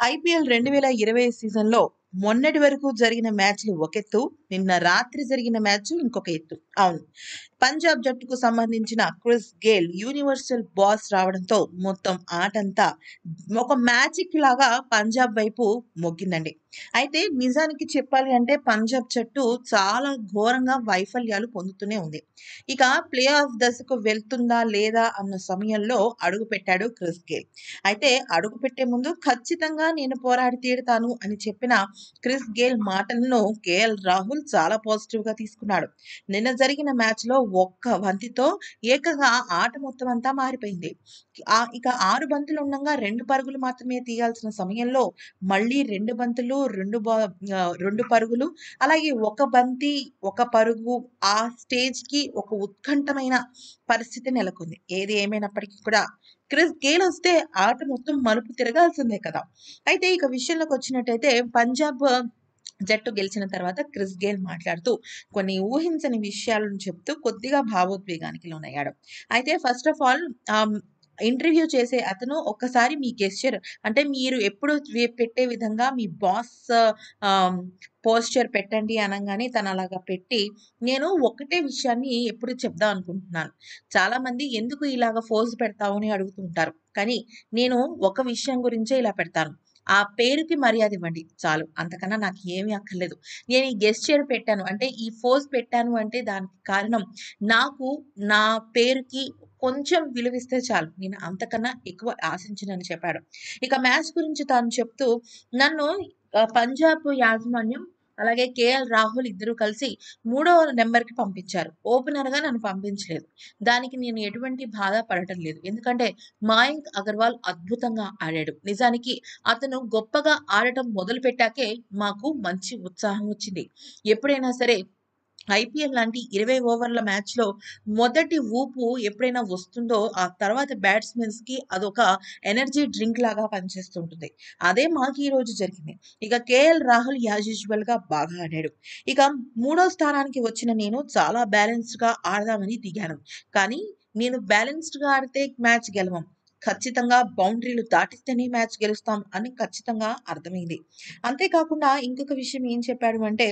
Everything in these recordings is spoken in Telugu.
ఐపీఎల్ రెండు వేల ఇరవై సీజన్లో మొన్నటి వరకు జరిగిన మ్యాచ్లు ఒక ఎత్తు నిన్న రాత్రి జరిగిన మ్యాచ్ ఇంకొక ఎత్తు అవును పంజాబ్ జట్టుకు సంబంధించిన క్రిస్ గేల్ యూనివర్సల్ బాస్ రావడంతో మొత్తం ఆటంతా ఒక మ్యాజిక్ లాగా పంజాబ్ వైపు మొగ్గిందండి అయితే నిజానికి చెప్పాలి అంటే పంజాబ్ జట్టు చాలా ఘోరంగా వైఫల్యాలు పొందుతూనే ఉంది ఇక ప్లే ఆఫ్ దశకు వెళ్తుందా లేదా అన్న సమయంలో అడుగు పెట్టాడు క్రిస్ గేల్ అయితే అడుగు పెట్టే ముందు ఖచ్చితంగా నేను పోరాడి తీరుతాను అని చెప్పిన క్రిస్ గేల్ మాటలను కేఎల్ రాహుల్ చాలా పాజిటివ్ గా తీసుకున్నాడు నిన్న జరిగిన మ్యాచ్ లో ఒక్క బంతితో ఏకంగా ఆట మొత్తం అంతా మారిపోయింది ఆ ఇక ఆరు బంతులు ఉండగా రెండు పరుగులు మాత్రమే తీయాల్సిన సమయంలో మళ్ళీ రెండు బంతులు రెండు బా ఆ, రెండు పరుగులు అలాగే ఒక బంతి ఒక పరుగు ఆ స్టేజ్ కి ఒక ఉత్కంఠమైన పరిస్థితి నెలకొంది ఏది ఏమైనప్పటికీ కూడా క్రిస్ గేల్ వస్తే ఆట మొత్తం మలుపు తిరగాల్సిందే కదా అయితే ఇక విషయంలోకి వచ్చినట్టయితే పంజాబ్ జట్టు గెలిచిన తర్వాత క్రిస్ గేల్ మాట్లాడుతూ కొన్ని ఊహించని విషయాలను చెప్తూ కొద్దిగా భావోద్వేగానికి లోనయ్యాడు అయితే ఫస్ట్ ఆఫ్ ఆల్ ఇంటర్వ్యూ చేసే అతను ఒక్కసారి మీ గెస్చర్ అంటే మీరు ఎప్పుడు వే- పెట్టే విధంగా మీ బాస్ పోస్చర్ పెట్టండి అనగానే తను అలాగా పెట్టి నేను ఒకటే విషయాన్ని ఎప్పుడు చెప్దాం అనుకుంటున్నాను చాలా మంది ఎందుకు ఇలాగ ఫోర్స్ పెడతావు అని అడుగుతుంటారు కానీ నేను ఒక విషయం గురించే ఇలా పెడతాను ఆ పేరుకి మర్యాద ఇవ్వండి చాలు అంతకన్నా నాకు ఏమీ అక్కర్లేదు నేను ఈ గెస్చర్ పెట్టాను అంటే ఈ ఫోర్స్ పెట్టాను అంటే దానికి కారణం నాకు నా పేరుకి కొంచెం విలువిస్తే చాలు నేను అంతకన్నా ఎక్కువ ఆశించనని చెప్పాడు ఇక మ్యాచ్ గురించి తాను చెప్తూ నన్ను ఆ, పంజాబ్ యాజమాన్యం అలాగే కేఎల్ రాహుల్ ఇద్దరు కలిసి మూడవ నెంబర్కి పంపించారు ఓపెనర్గా నన్ను పంపించలేదు దానికి నేను ఎటువంటి బాధ పడటం లేదు ఎందుకంటే మాయంక్ అగర్వాల్ అద్భుతంగా ఆడాడు నిజానికి అతను గొప్పగా ఆడటం మొదలు పెట్టాకే మాకు మంచి ఉత్సాహం వచ్చింది ఎప్పుడైనా సరే ఐపీఎల్ లాంటి ఇరవై ఓవర్ల మ్యాచ్లో మొదటి ఊపు ఎప్పుడైనా వస్తుందో ఆ తర్వాత బ్యాట్స్మెన్స్ కి అదొక ఎనర్జీ డ్రింక్ లాగా పనిచేస్తుంటుంది అదే మాకు ఈ రోజు జరిగింది ఇక కేఎల్ రాహుల్ యాజ్ యూజువల్ గా బాగా ఆడాడు ఇక మూడో స్థానానికి వచ్చిన నేను చాలా బ్యాలెన్స్డ్ గా ఆడదామని దిగాను కానీ నేను బ్యాలెన్స్డ్ గా ఆడితే మ్యాచ్ గెలవం ఖచ్చితంగా బౌండరీలు దాటిస్తేనే మ్యాచ్ గెలుస్తాం అని ఖచ్చితంగా అర్థమైంది అంతేకాకుండా ఇంకొక విషయం ఏం చెప్పాడు అంటే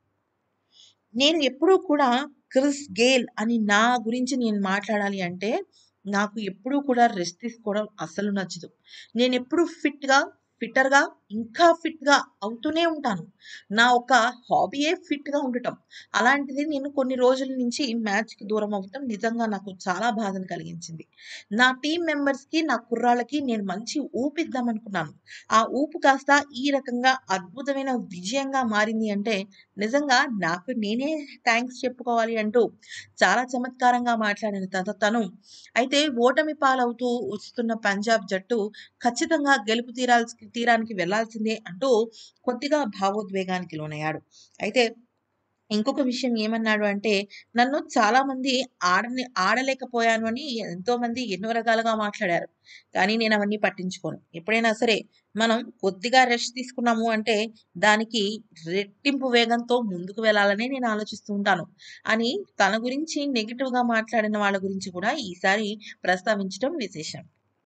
నేను ఎప్పుడూ కూడా క్రిస్ గేల్ అని నా గురించి నేను మాట్లాడాలి అంటే నాకు ఎప్పుడూ కూడా రెస్ట్ తీసుకోవడం అస్సలు నచ్చదు నేను ఎప్పుడు ఫిట్గా ఫిట్టర్గా ఇంకా ఫిట్గా అవుతూనే ఉంటాను నా ఒక హాబీయే ఫిట్గా ఉండటం అలాంటిది నేను కొన్ని రోజుల నుంచి మ్యాచ్కి దూరం అవ్వటం నిజంగా నాకు చాలా బాధను కలిగించింది నా టీం మెంబర్స్కి నా కుర్రాళ్ళకి నేను మంచి ఊపిద్దాం అనుకున్నాను ఆ ఊపు కాస్త ఈ రకంగా అద్భుతమైన విజయంగా మారింది అంటే నిజంగా నాకు నేనే థ్యాంక్స్ చెప్పుకోవాలి అంటూ చాలా చమత్కారంగా మాట్లాడిన తన తను అయితే ఓటమి పాలవుతూ వస్తున్న పంజాబ్ జట్టు ఖచ్చితంగా గెలుపు తీరాల్సి తీరానికి వెళ్లాల్సిందే అంటూ కొద్దిగా భావోద్వేగానికి లోనయ్యాడు అయితే ఇంకొక విషయం ఏమన్నాడు అంటే నన్ను చాలా మంది ఆడని ఆడలేకపోయాను అని ఎంతో మంది ఎన్నో రకాలుగా మాట్లాడారు కానీ నేను అవన్నీ పట్టించుకోను ఎప్పుడైనా సరే మనం కొద్దిగా రెస్ట్ తీసుకున్నాము అంటే దానికి రెట్టింపు వేగంతో ముందుకు వెళ్ళాలని నేను ఆలోచిస్తూ ఉంటాను అని తన గురించి నెగిటివ్ గా మాట్లాడిన వాళ్ళ గురించి కూడా ఈసారి ప్రస్తావించడం విశేషం